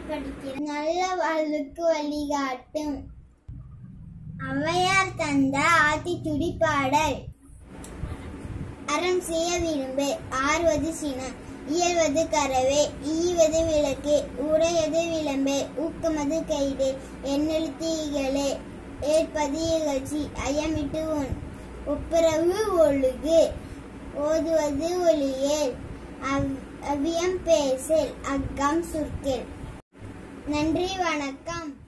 படிக்கிறேன் நல்ல வாழ்வுக்கு வழிகாட்டும் ஔவையார் தந்த ஆத்திச்சுடி பாடல் அறம் செய்ய விரும்பு ஆறுவது சினம் இயல்வது கரவே ஈவது விளக்கு உடையது விளம்பே ஊக்கமது கைது எண்ணெழுத்து இகழே ஏற்பது இகழ்ச்சி அயமிட்டு உன் ஒப்புரவு ஒழுகு ஓதுவது ஒளியேல் அவ்- அவ்வியம் பேசல் அக்கம் சுர்க்கேல் நன்றி வணக்கம்